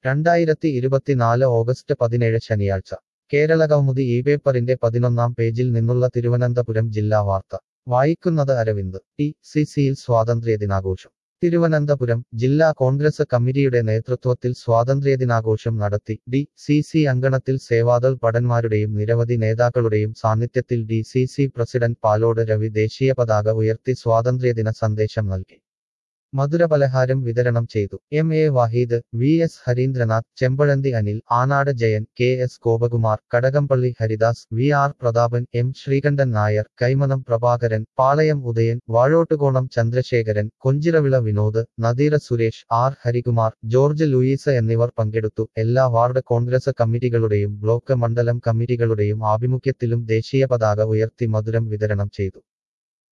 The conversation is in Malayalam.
രണ്ടായിരത്തി ഇരുപത്തിനാല് ഓഗസ്റ്റ് പതിനേഴ് ശനിയാഴ്ച കേരളകൗമുദി ഈ പേപ്പറിന്റെ പതിനൊന്നാം പേജിൽ നിന്നുള്ള തിരുവനന്തപുരം ജില്ലാ വാർത്ത വായിക്കുന്നത് അരവിന്ദ് ടി സി സിയിൽ സ്വാതന്ത്ര്യദിനാഘോഷം തിരുവനന്തപുരം ജില്ലാ കോൺഗ്രസ് കമ്മിറ്റിയുടെ നേതൃത്വത്തിൽ സ്വാതന്ത്ര്യദിനാഘോഷം നടത്തി ഡി സി സി അങ്കണത്തിൽ സേവാദൾ ഭടന്മാരുടെയും നിരവധി നേതാക്കളുടെയും സാന്നിധ്യത്തിൽ D C C president Palode Ravi ദേശീയ പതാക ഉയർത്തി സ്വാതന്ത്ര്യദിന സന്ദേശം നൽകി മധുരപലഹാരം വിതരണം ചെയ്തു M A Waheed V S Harindranath Chempazhanthi Anil Anad Jayan K S Gopakumar Kadakampally Haridas V R Prathapan M Sreekandan Nair Kaimanam Prabhakaran Palayam Udayan Vazhottukonam Chandrasekharan Konchiravila Vinod Nadeera Suresh R Harikumar George Lewis എന്നിവർ പങ്കെടുത്തു എല്ലാ വാർഡ് കോൺഗ്രസ് കമ്മിറ്റികളുടെയും ബ്ലോക്ക് മണ്ഡലം കമ്മിറ്റികളുടെയും ആഭിമുഖ്യത്തിലും ദേശീയ പതാക ഉയർത്തി മധുരം വിതരണം ചെയ്തു